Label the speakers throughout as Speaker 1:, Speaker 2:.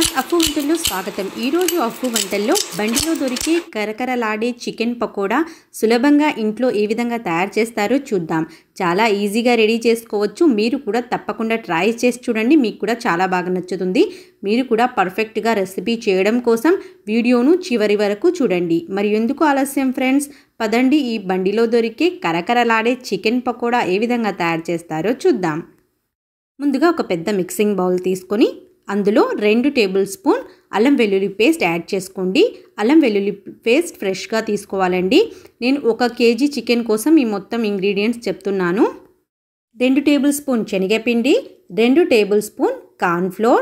Speaker 1: friends అప్పు వంటల్లో స్వాగతం ఈరోజు అప్పు వంటల్లో బండిలో దొరికే కరకరలాడే చికెన్ పకోడా సులభంగా ఇంట్లో ఏ విధంగా తయారు చేస్తారో చూద్దాం చాలా ఈజీగా రెడీ చేసుకోవచ్చు మీరు కూడా తప్పకుండా ట్రై చేసి చూడండి మీకు కూడా చాలా బాగా నచ్చుతుంది మీరు కూడా పర్ఫెక్ట్గా రెసిపీ చేయడం కోసం వీడియోను చివరి వరకు చూడండి మరి ఎందుకు ఆలస్యం ఫ్రెండ్స్ పదండి ఈ బండిలో దొరికే కరకరలాడే చికెన్ పకోడా ఏ విధంగా తయారు చేస్తారో చూద్దాం ముందుగా ఒక పెద్ద మిక్సింగ్ బౌల్ తీసుకొని అందులో రెండు టేబుల్ స్పూన్ అల్లం వెల్లుల్లి పేస్ట్ యాడ్ చేసుకోండి అల్లం వెల్లుల్లి పేస్ట్ ఫ్రెష్గా తీసుకోవాలండి నేను ఒక కేజీ చికెన్ కోసం ఈ మొత్తం ఇంగ్రీడియంట్స్ చెప్తున్నాను రెండు టేబుల్ స్పూన్ శనగపిండి రెండు టేబుల్ స్పూన్ కార్న్ఫ్లోర్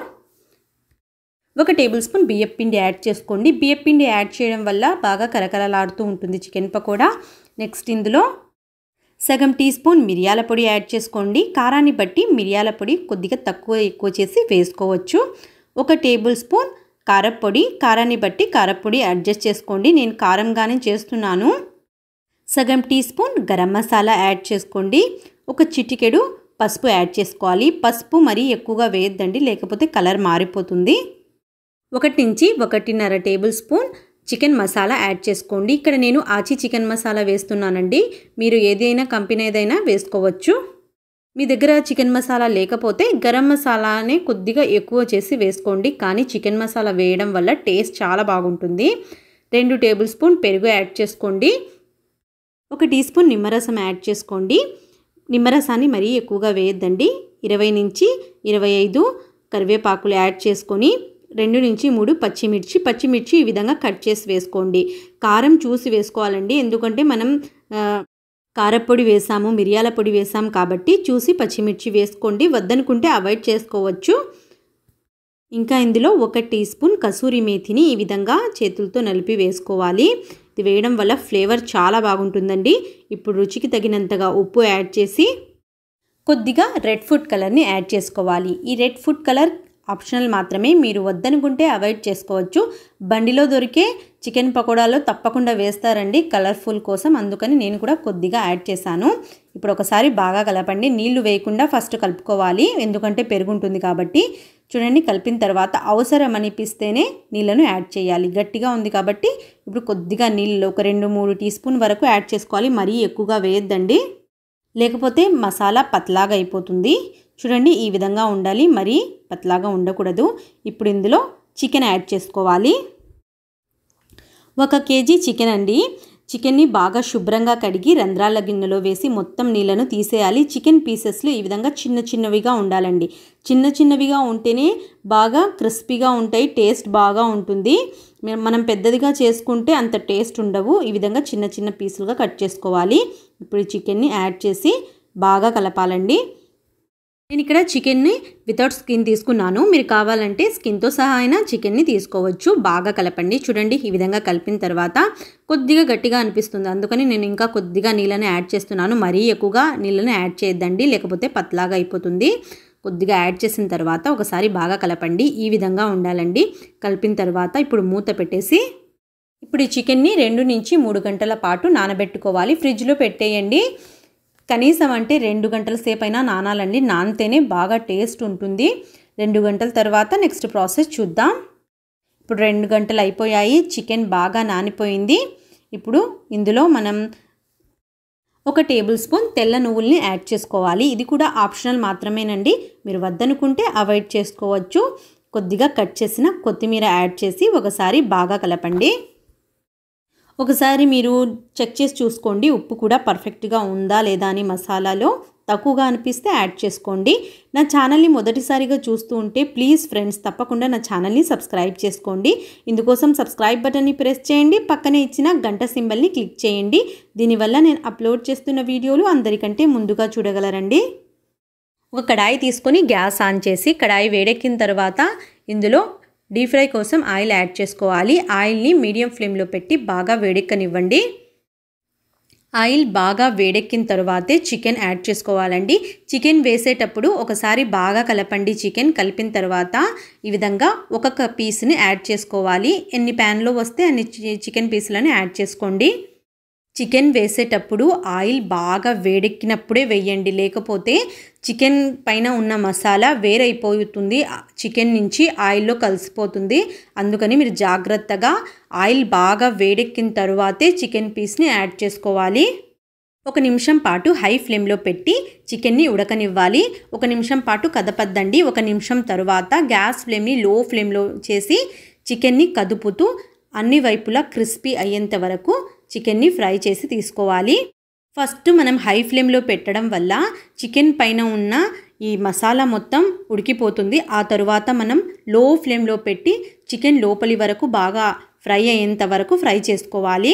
Speaker 1: ఒక టేబుల్ స్పూన్ బియ్యపిండి యాడ్ చేసుకోండి బియ్యపిండి యాడ్ చేయడం వల్ల బాగా కరకరలాడుతూ ఉంటుంది చికెన్ పకోడా నెక్స్ట్ ఇందులో సగం టీ స్పూన్ మిరియాల పొడి యాడ్ చేసుకోండి కారాన్ని బట్టి మిరియాల పొడి కొద్దిగా తక్కువ ఎక్కువ చేసి వేసుకోవచ్చు ఒక టేబుల్ స్పూన్ కారప్పొడి కారాన్ని బట్టి కారప్పొడి అడ్జస్ట్ చేసుకోండి నేను కారంగానే చేస్తున్నాను సగం teaspoon garam masala add చేసుకోండి ఒక చిటికెడు పసుపు యాడ్ చేసుకోవాలి పసుపు మరీ ఎక్కువగా వేయద్దండి లేకపోతే కలర్ మారిపోతుంది ఒకటి నుంచి ఒకటిన్నర tablespoon chicken masala add చేసుకోండి ఇక్కడ నేను ఆచి చికెన్ మసాలా వేస్తున్నానండి మీరు ఏదైనా కంపెనీ ఏదైనా వేసుకోవచ్చు మీ దగ్గర చికెన్ మసాలా లేకపోతే గరం మసాలానే కొద్దిగా ఎక్కువ చేసి వేసుకోండి కానీ చికెన్ మసాలా వేయడం వల్ల టేస్ట్ చాలా బాగుంటుంది రెండు టేబుల్ స్పూన్ పెరుగు యాడ్ చేసుకోండి ఒక టీ స్పూన్ నిమ్మరసం యాడ్ చేసుకోండి నిమ్మరసాన్ని మరీ ఎక్కువగా వేయద్దండి ఇరవై నుంచి ఇరవై ఐదు కరివేపాకులు యాడ్ చేసుకొని రెండు నుంచి మూడు పచ్చిమిర్చి పచ్చిమిర్చి ఈ విధంగా కట్ చేసి వేసుకోండి కారం చూసి వేసుకోవాలండి ఎందుకంటే మనం కారపొడి వేసాము మిరియాల పొడి వేసాం కాబట్టి చూసి పచ్చిమిర్చి వేసుకోండి వద్దనుకుంటే అవాయిడ్ చేసుకోవచ్చు ఇంకా ఇందులో ఒక టీ స్పూన్ కసూరి మేతిని ఈ విధంగా చేతులతో నలిపి వేసుకోవాలి ఇది వేయడం వల్ల ఫ్లేవర్ చాలా బాగుంటుందండి ఇప్పుడు రుచికి తగినంతగా ఉప్పు యాడ్ చేసి కొద్దిగా రెడ్ ఫుడ్ కలర్ని యాడ్ చేసుకోవాలి ఈ రెడ్ ఫుడ్ కలర్ ఆప్షనల్ మాత్రమే మీరు వద్దనుకుంటే అవాయిడ్ చేసుకోవచ్చు బండిలో దొరికే చికెన్ పకోడాలో తప్పకుండా వేస్తారండి కలర్ఫుల్ కోసం అందుకని నేను కూడా కొద్దిగా యాడ్ చేశాను ఇప్పుడు ఒకసారి బాగా కలపండి నీళ్లు వేయకుండా ఫస్ట్ కలుపుకోవాలి ఎందుకంటే పెరుగుంటుంది కాబట్టి చూడండి కలిపిన తర్వాత అవసరం అనిపిస్తేనే నీళ్ళను యాడ్ చేయాలి గట్టిగా ఉంది కాబట్టి ఇప్పుడు కొద్దిగా నీళ్ళు ఒక రెండు మూడు టీ స్పూన్ వరకు యాడ్ చేసుకోవాలి మరీ ఎక్కువగా వేయద్దండి లేకపోతే మసాలా పతలాగా అయిపోతుంది చూడండి ఈ విధంగా ఉండాలి మరీ పతలాగా ఉండకూడదు ఇప్పుడు ఇందులో చికెన్ యాడ్ చేసుకోవాలి ఒక కేజీ చికెన్ అండి చికెన్ని బాగా శుభ్రంగా కడిగి రంధ్రాల గిన్నెలో వేసి మొత్తం నీళ్ళను తీసేయాలి చికెన్ పీసెస్లు ఈ విధంగా చిన్న చిన్నవిగా ఉండాలండి చిన్న చిన్నవిగా ఉంటేనే బాగా క్రిస్పీగా ఉంటాయి టేస్ట్ బాగా ఉంటుంది మనం పెద్దదిగా చేసుకుంటే అంత టేస్ట్ ఉండవు ఈ విధంగా చిన్న చిన్న పీసులుగా కట్ చేసుకోవాలి ఇప్పుడు చికెన్ని యాడ్ చేసి బాగా కలపాలండి నేను ఇక్కడ చికెన్ని వితౌట్ స్కిన్ తీసుకున్నాను మీరు కావాలంటే స్కిన్తో సహా అయినా చికెన్ని తీసుకోవచ్చు బాగా కలపండి చూడండి ఈ విధంగా కలిపిన తర్వాత కొద్దిగా గట్టిగా అనిపిస్తుంది అందుకని నేను ఇంకా కొద్దిగా నీళ్ళని యాడ్ చేస్తున్నాను మరీ ఎక్కువగా నీళ్ళని యాడ్ చేయొద్దండి లేకపోతే పతలాగా అయిపోతుంది కొద్దిగా యాడ్ చేసిన తర్వాత ఒకసారి బాగా కలపండి ఈ విధంగా ఉండాలండి కలిపిన తర్వాత ఇప్పుడు మూత పెట్టేసి ఇప్పుడు ఈ చికెన్ని రెండు నుంచి మూడు గంటల పాటు నానబెట్టుకోవాలి ఫ్రిడ్జ్లో పెట్టేయండి కనీసం అంటే రెండు గంటల సేపు అయినా నానాలండి నానితేనే బాగా టేస్ట్ ఉంటుంది రెండు గంటల తర్వాత నెక్స్ట్ ప్రాసెస్ చూద్దాం ఇప్పుడు రెండు గంటలు అయిపోయాయి చికెన్ బాగా నానిపోయింది ఇప్పుడు ఇందులో మనం ఒక టేబుల్ స్పూన్ తెల్ల నువ్వుల్ని యాడ్ చేసుకోవాలి ఇది కూడా ఆప్షనల్ మాత్రమేనండి మీరు వద్దనుకుంటే అవాయిడ్ చేసుకోవచ్చు కొద్దిగా కట్ చేసిన కొత్తిమీర యాడ్ చేసి ఒకసారి బాగా కలపండి ఒకసారి మీరు చెక్ చేసి చూసుకోండి ఉప్పు కూడా పర్ఫెక్ట్గా ఉందా లేదా అని మసాలాలో తక్కువగా అనిపిస్తే యాడ్ చేసుకోండి నా ఛానల్ని మొదటిసారిగా చూస్తూ ఉంటే ప్లీజ్ ఫ్రెండ్స్ తప్పకుండా నా ఛానల్ని సబ్స్క్రైబ్ చేసుకోండి ఇందుకోసం సబ్స్క్రైబ్ బటన్ని ప్రెస్ చేయండి పక్కనే ఇచ్చిన గంట సింబల్ని క్లిక్ చేయండి దీనివల్ల నేను అప్లోడ్ చేస్తున్న వీడియోలు అందరికంటే ముందుగా చూడగలరండి ఒక కడాయి తీసుకొని గ్యాస్ ఆన్ చేసి కడాయి వేడెక్కిన తర్వాత ఇందులో డీప్ ఫ్రై కోసం ఆయిల్ యాడ్ చేసుకోవాలి ఆయిల్ని మీడియం ఫ్లేమ్లో పెట్టి బాగా వేడెక్కనివ్వండి ఆయిల్ బాగా వేడెక్కిన తర్వాతే చికెన్ యాడ్ చేసుకోవాలండి చికెన్ వేసేటప్పుడు ఒకసారి బాగా కలపండి చికెన్ కలిపిన తర్వాత ఈ విధంగా ఒక్కొక్క పీస్ని యాడ్ చేసుకోవాలి ఎన్ని ప్యాన్లో వస్తే అన్ని చికెన్ పీసులను యాడ్ చేసుకోండి చికెన్ వేసేటప్పుడు ఆయిల్ బాగా వేడెక్కినప్పుడే వేయండి లేకపోతే చికెన్ పైన ఉన్న మసాలా వేరైపోతుంది చికెన్ నుంచి ఆయిల్లో కలిసిపోతుంది అందుకని మీరు జాగ్రత్తగా ఆయిల్ బాగా వేడెక్కిన తరువాతే చికెన్ పీస్ని యాడ్ చేసుకోవాలి ఒక నిమిషం పాటు హై ఫ్లేమ్లో పెట్టి చికెన్ని ఉడకనివ్వాలి ఒక నిమిషం పాటు కదపద్దండి ఒక నిమిషం తరువాత గ్యాస్ ఫ్లేమ్ని లో ఫ్లేమ్లో చేసి చికెన్ని కదుపుతూ అన్ని వైపులా క్రిస్పీ అయ్యేంత వరకు చికెన్ని ఫ్రై చేసి తీసుకోవాలి ఫస్ట్ మనం హై ఫ్లేమ్లో పెట్టడం వల్ల చికెన్ పైన ఉన్న ఈ మసాలా మొత్తం ఉడికిపోతుంది ఆ తరువాత మనం లో ఫ్లేమ్లో పెట్టి చికెన్ లోపలి వరకు బాగా ఫ్రై అయ్యేంత వరకు ఫ్రై చేసుకోవాలి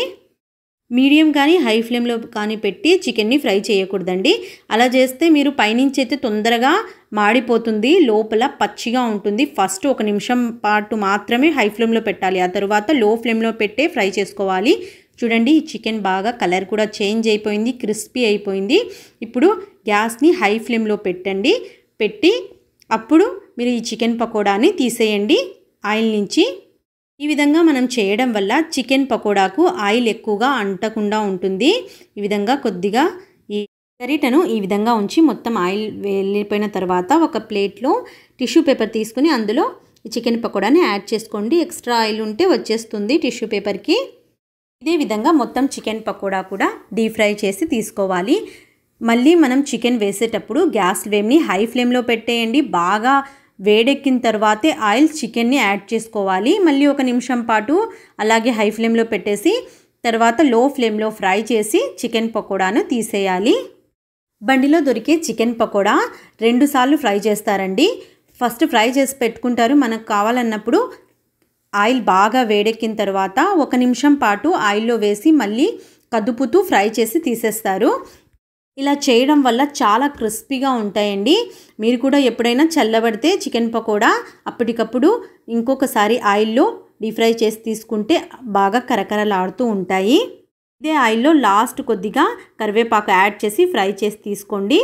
Speaker 1: మీడియం కానీ హై ఫ్లేమ్లో కానీ పెట్టి చికెన్ని ఫ్రై చేయకూడదండి అలా చేస్తే మీరు పైనుంచి అయితే తొందరగా మాడిపోతుంది లోపల పచ్చిగా ఉంటుంది ఫస్ట్ ఒక నిమిషం పాటు మాత్రమే హై ఫ్లేమ్లో పెట్టాలి ఆ తర్వాత లో ఫ్లేమ్లో పెట్టే ఫ్రై చేసుకోవాలి చూడండి ఈ చికెన్ బాగా కలర్ కూడా చేంజ్ అయిపోయింది క్రిస్పీ అయిపోయింది ఇప్పుడు గ్యాస్ని హై ఫ్లేమ్లో పెట్టండి పెట్టి అప్పుడు మీరు ఈ చికెన్ పకోడాని తీసేయండి ఆయిల్ నుంచి ఈ విధంగా మనం చేయడం వల్ల చికెన్ పకోడాకు ఆయిల్ ఎక్కువగా అంటకుండా ఉంటుంది ఈ విధంగా కొద్దిగా ఈ గరిటను ఈ విధంగా ఉంచి మొత్తం ఆయిల్ వెళ్ళిపోయిన తర్వాత ఒక ప్లేట్లో టిష్యూ పేపర్ తీసుకుని అందులో ఈ చికెన్ పకోడాని యాడ్ చేసుకోండి ఎక్స్ట్రా ఆయిల్ ఉంటే వచ్చేస్తుంది టిష్యూ పేపర్కి ఇదే విధంగా మొత్తం చికెన్ పకోడా కూడా డీప్ ఫ్రై చేసి తీసుకోవాలి మళ్ళీ మనం చికెన్ వేసేటప్పుడు గ్యాస్ ఫ్లేమ్ని హై ఫ్లేమ్లో పెట్టేయండి బాగా వేడెక్కిన తర్వాతే ఆయిల్ చికెన్ని యాడ్ చేసుకోవాలి మళ్ళీ ఒక నిమిషం పాటు అలాగే హై ఫ్లేమ్లో పెట్టేసి తర్వాత లో ఫ్లేమ్లో ఫ్రై చేసి చికెన్ పకోడాను తీసేయాలి బండిలో దొరికే చికెన్ పకోడా రెండుసార్లు ఫ్రై చేస్తారండి ఫస్ట్ ఫ్రై చేసి పెట్టుకుంటారు మనకు కావాలన్నప్పుడు ఆయిల్ బాగా వేడెక్కిన తర్వాత ఒక నిమిషం పాటు ఆయిల్లో వేసి మళ్ళీ కదుపుతూ ఫ్రై చేసి తీసేస్తారు ఇలా చేయడం వల్ల చాలా క్రిస్పీగా ఉంటాయండి మీరు కూడా ఎప్పుడైనా చల్లబడితే చికెన్ పకోడా అప్పటికప్పుడు ఇంకొకసారి ఆయిల్లో డీప్ ఫ్రై చేసి తీసుకుంటే బాగా కరకరలాడుతూ ఉంటాయి ఇదే ఆయిల్లో లాస్ట్ కొద్దిగా కరివేపాకు యాడ్ చేసి ఫ్రై చేసి తీసుకోండి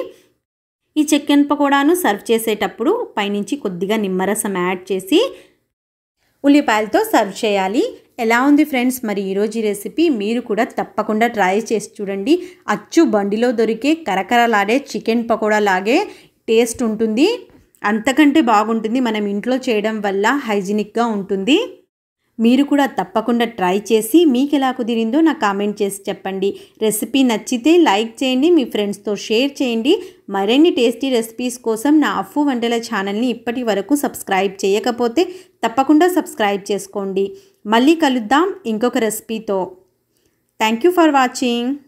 Speaker 1: ఈ చికెన్ పకోడాను సర్వ్ చేసేటప్పుడు పైనుంచి కొద్దిగా నిమ్మరసం యాడ్ చేసి ఉల్లిపాయలతో సర్వ్ చేయాలి ఎలా ఉంది ఫ్రెండ్స్ మరి ఈరోజు రెసిపీ మీరు కూడా తప్పకుండా ట్రై చేసి చూడండి అచ్చు బండిలో దొరికే కరకరలాడే చికెన్ పకోడా లాగే టేస్ట్ ఉంటుంది అంతకంటే బాగుంటుంది మనం ఇంట్లో చేయడం వల్ల హైజీనిక్గా ఉంటుంది మీరు కూడా తప్పకుండా ట్రై చేసి మీకు ఎలా కుదిరిందో నాకు కామెంట్ చేసి చెప్పండి రెసిపీ నచ్చితే లైక్ చేయండి మీ ఫ్రెండ్స్తో షేర్ చేయండి మరిన్ని టేస్టీ రెసిపీస్ కోసం నా అఫ్ఫు వంటల ఛానల్ని ఇప్పటి వరకు సబ్స్క్రైబ్ చేయకపోతే తప్పకుండా సబ్స్క్రైబ్ చేసుకోండి మళ్ళీ కలుద్దాం ఇంకొక రెసిపీతో థ్యాంక్ యూ ఫర్ వాచింగ్